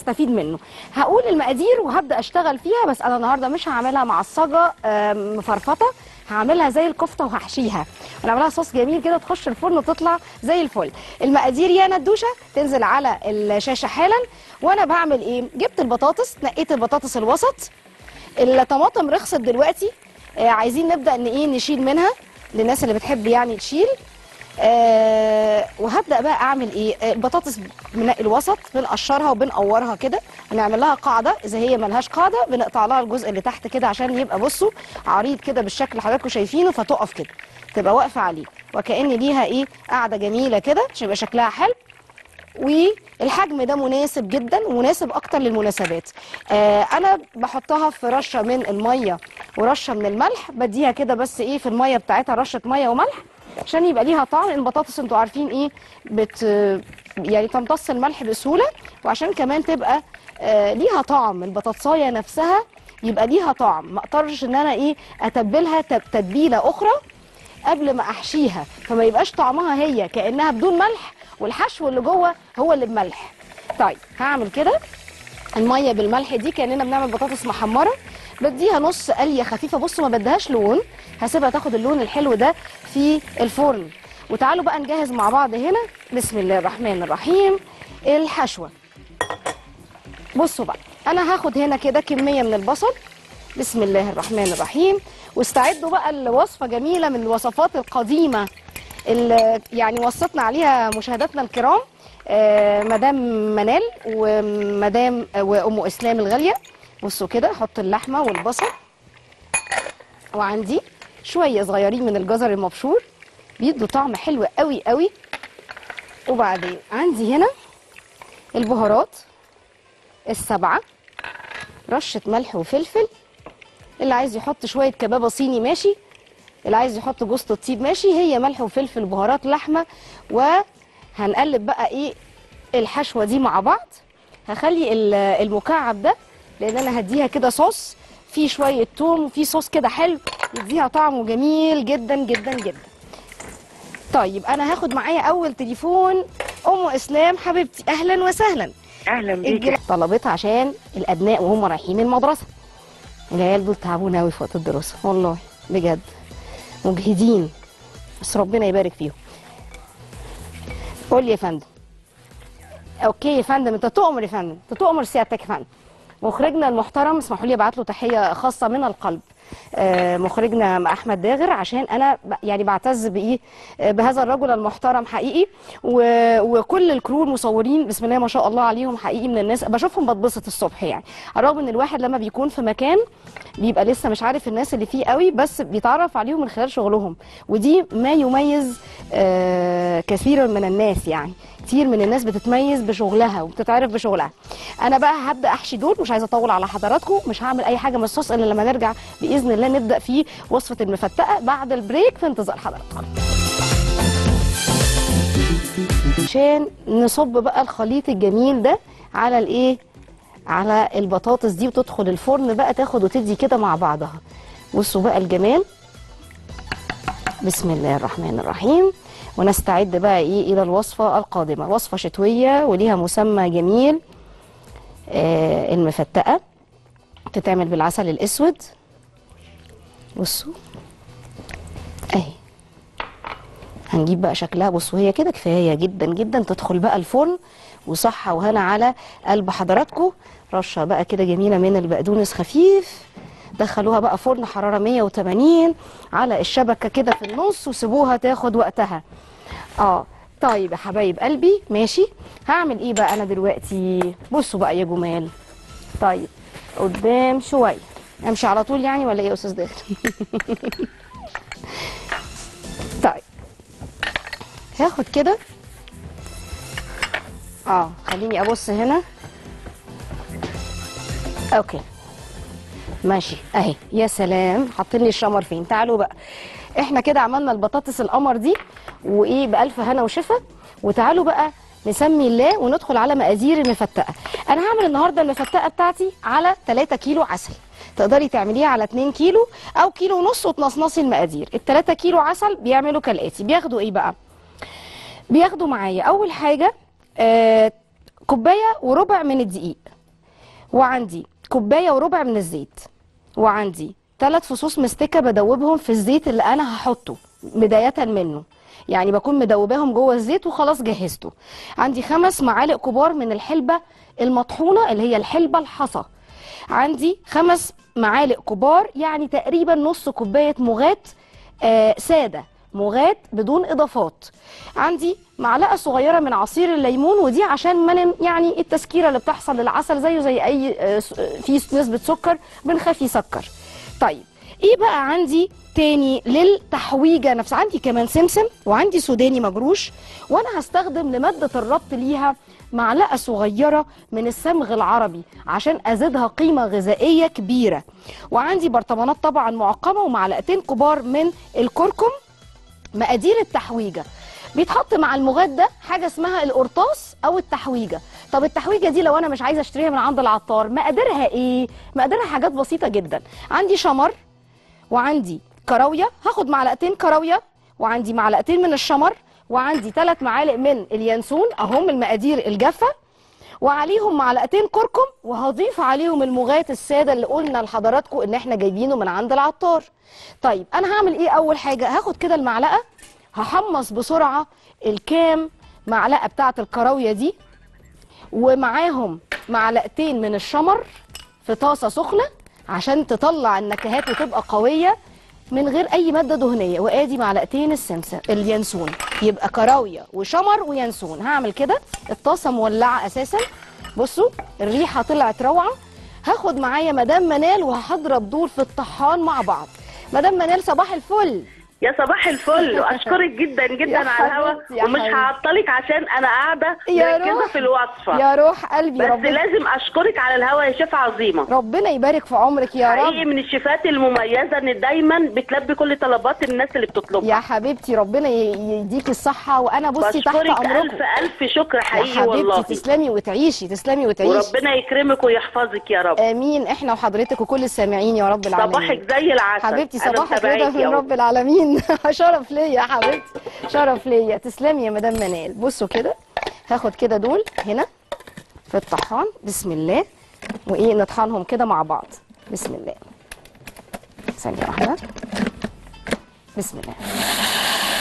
تستفيد منه هقول المقادير وهبدا اشتغل فيها بس انا النهارده مش هعملها معصجه آم، مفرفطه هعملها زي الكفته وهحشيها ونعملها صوص جميل كده تخش الفرن وتطلع زي الفل المقادير يا ندوشه تنزل على الشاشه حالا وانا بعمل ايه جبت البطاطس نقيت البطاطس الوسط الطماطم رخصت دلوقتي آه عايزين نبدا ان ايه نشيل منها للناس اللي بتحب يعني تشيل آه وهبدا بقى اعمل ايه آه، البطاطس بنقي الوسط بنقشرها وبنقورها كده ونعمل لها قاعده اذا هي ملهاش قاعده بنقطع لها الجزء اللي تحت كده عشان يبقى بصوا عريض كده بالشكل اللي حضراتكم شايفينه فتقف كده تبقى واقفه عليه وكأن ليها ايه قاعده جميله كده عشان يبقى شكلها حلو والحجم ده مناسب جدا ومناسب اكتر للمناسبات آه انا بحطها في رشه من الميه ورشه من الملح بديها كده بس ايه في الميه بتاعتها رشه ميه وملح عشان يبقى ليها طعم البطاطس انتوا عارفين ايه بت يعني تمتص الملح بسهوله وعشان كمان تبقى آه ليها طعم البطاطسايه نفسها يبقى ليها طعم ما اقدرش ان انا ايه اتبلها تب- تتبيله اخرى قبل ما احشيها فما يبقاش طعمها هي كانها بدون ملح والحشو اللي جوه هو اللي بملح طيب هعمل كده الميه بالملح دي كاننا بنعمل بطاطس محمره بديها نص قليه خفيفه بصوا ما بديهاش لون هسيبها تاخد اللون الحلو ده في الفرن وتعالوا بقى نجهز مع بعض هنا بسم الله الرحمن الرحيم الحشوه بصوا بقى انا هاخد هنا كده كميه من البصل بسم الله الرحمن الرحيم واستعدوا بقى لوصفه جميله من الوصفات القديمه اللي يعني وصتنا عليها مشاهداتنا الكرام آه، مدام منال ومدام آه، وام اسلام الغاليه بصوا كده احط اللحمه والبصل وعندي شويه صغيرين من الجزر المبشور بيدوا طعم حلو قوي قوي وبعدين عندي هنا البهارات السبعه رشه ملح وفلفل اللي عايز يحط شويه كبابه صيني ماشي اللي عايز يحط جوز الطيب ماشي هي ملح وفلفل وبهارات لحمه وهنقلب بقى ايه الحشوه دي مع بعض هخلي ال- المكعب ده لان انا هديها كده صوص فيه شويه توم وفيه صوص كده حلو يديها طعمه جميل جدا جدا جدا طيب انا هاخد معايا اول تليفون ام اسلام حبيبتي اهلا وسهلا اهلا بيك الجيران طلبتها عشان الابناء وهم رايحين المدرسه العيال دول تعبونا قوي في وقت الدراسه والله بجد مجهدين بس ربنا يبارك فيهم قول لي يا فندم اوكي يا فندم انت تؤمر يا فندم انت تؤمر سيادتك يا فندم مخرجنا المحترم اسمحوا لي ابعت له تحيه خاصه من القلب آه، مخرجنا احمد داغر عشان انا ب- يعني بعتز بايه آه، بهذا الرجل المحترم حقيقي و- وكل الكرو المصورين بسم الله ما شاء الله عليهم حقيقي من الناس بشوفهم بتبسط الصبح يعني على الرغم ان الواحد لما بيكون في مكان بيبقى لسه مش عارف الناس اللي فيه قوي بس بيتعرف عليهم من خلال شغلهم ودي ما يميز آه، كثيرا من الناس يعني كتير من الناس بتتميز بشغلها وبتتعرف بشغلها انا بقى هبدا احشي دول مش عايزه اطول على حضراتكم مش هعمل اي حاجه من الصوص الا لما نرجع باذن الله نبدا في وصفه المفتقه بعد البريك في انتظار حضراتكم عشان نصب بقى الخليط الجميل ده على الايه على البطاطس دي وتدخل الفرن بقى تاخد وتدي كده مع بعضها بصوا بقى الجمال بسم الله الرحمن الرحيم ونستعد بقى ايه الى الوصفه القادمه وصفه شتويه وليها مسمى جميل آه المفتقه تتعمل بالعسل الاسود بصوا اهي هنجيب بقى شكلها بصوا هي كده كفايه جدا جدا تدخل بقى الفرن وصحه وهنا على قلب حضراتكم رشه بقى كده جميله من البقدونس خفيف دخلوها بقى فرن حراره 180 على الشبكه كده في النص وسيبوها تاخد وقتها اه طيب يا حبايب قلبي ماشي هعمل ايه بقى انا دلوقتي بصوا بقى يا جمال طيب قدام شويه امشي على طول يعني ولا ايه يا استاذ داخل طيب هاخد كده اه خليني ابص هنا اوكي ماشي اهي يا سلام حاطين لي الشمر فين تعالوا بقى احنا كده عملنا البطاطس القمر دي وايه بالف هنا وشفا وتعالوا بقى نسمي الله وندخل على مقادير المفتقه انا هعمل النهارده المفتقه بتاعتي على 3 كيلو عسل تقدري تعمليها على 2 كيلو او كيلو ونص وتنصنصي المقادير ال 3 كيلو عسل بيعملوا كالاتي بياخدوا ايه بقى بياخدوا معايا اول حاجه آه كوبايه وربع من الدقيق وعندي كوبايه وربع من الزيت وعندي ثلاث فصوص مستكه بدوبهم في الزيت اللي انا هحطه بدايه منه يعني بكون مدوباهم جوه الزيت وخلاص جهزته عندي خمس معالق كبار من الحلبه المطحونه اللي هي الحلبه الحصى عندي خمس معالق كبار يعني تقريبا نص كوبايه مغات آه ساده مغات بدون اضافات عندي معلقه صغيره من عصير الليمون ودي عشان ما نم- يعني التسكيره اللي بتحصل للعسل زيه زي اي آه، س- آه، فيه نسبه سكر بنخاف يسكر طيب ايه بقى عندي تاني للتحويجه نفسها عندي كمان سمسم وعندي سوداني مجروش وانا هستخدم لماده الربط ليها معلقه صغيره من الصمغ العربي عشان ازيدها قيمه غذائيه كبيره وعندي برطمانات طبعا معقمه ومعلقتين كبار من الكركم مقادير التحويجه بيتحط مع المغات ده حاجه اسمها القرطاس او التحويجه طب التحويجه دي لو انا مش عايزه اشتريها من عند العطار مقاديرها ايه مقاديرها حاجات بسيطه جدا عندي شمر وعندي كراويه هاخد معلقتين كراويه وعندي معلقتين من الشمر وعندي ثلاث معالق من اليانسون اهم المقادير الجافه وعليهم معلقتين كركم وهضيف عليهم المغات الساده اللي قلنا لحضراتكم ان احنا جايبينه من عند العطار طيب انا هعمل ايه اول حاجه هاخد كده المعلقه هحمص بسرعه الكام معلقه بتاعه الكراويه دي ومعاهم معلقتين من الشمر في طاسه سخنه عشان تطلع النكهات وتبقى قويه من غير اي ماده دهنيه وادي معلقتين السمسم اليانسون يبقى كراويه وشمر ويانسون هعمل كده الطاسه مولعه اساسا بصوا الريحه طلعت روعه هاخد معايا مدام منال وهضرب دول في الطحان مع بعض مدام منال صباح الفل يا صباح الفل واشكرك جدا يا جدا على الهوا حبيبتي، يا ومش حبيبتي. هعطلك عشان انا قاعده يا مركزه روح في الوصفه يا روح قلبي بس ربنا لازم اشكرك على الهوا يا شيف عظيمه ربنا يبارك في عمرك يا حقيقي رب من الشيفات المميزه ان دايما بتلبي كل طلبات الناس اللي بتطلبها يا حبيبتي ربنا ي- يديك الصحة وأنا بصي تحت بشكرك أمركم الف الف شكر يا حقيقي حبيبتي والله تسلمي وتعيشي تسلمي وتعيشي وربنا يكرمك ويحفظك يا رب آمين إحنا وحضرتك وكل السامعين يا رب العالمين صباحك زي العسل حبيبتي أنا صباحك متابعاكي رضا من أهو. رب العالمين شرف ليا يا حبيبتي شرف ليا تسلمي يا مدام منال بصوا كده هاخد كده دول هنا في الطحان بسم الله وايه نطحنهم كده مع بعض بسم الله ثانية واحدة بسم الله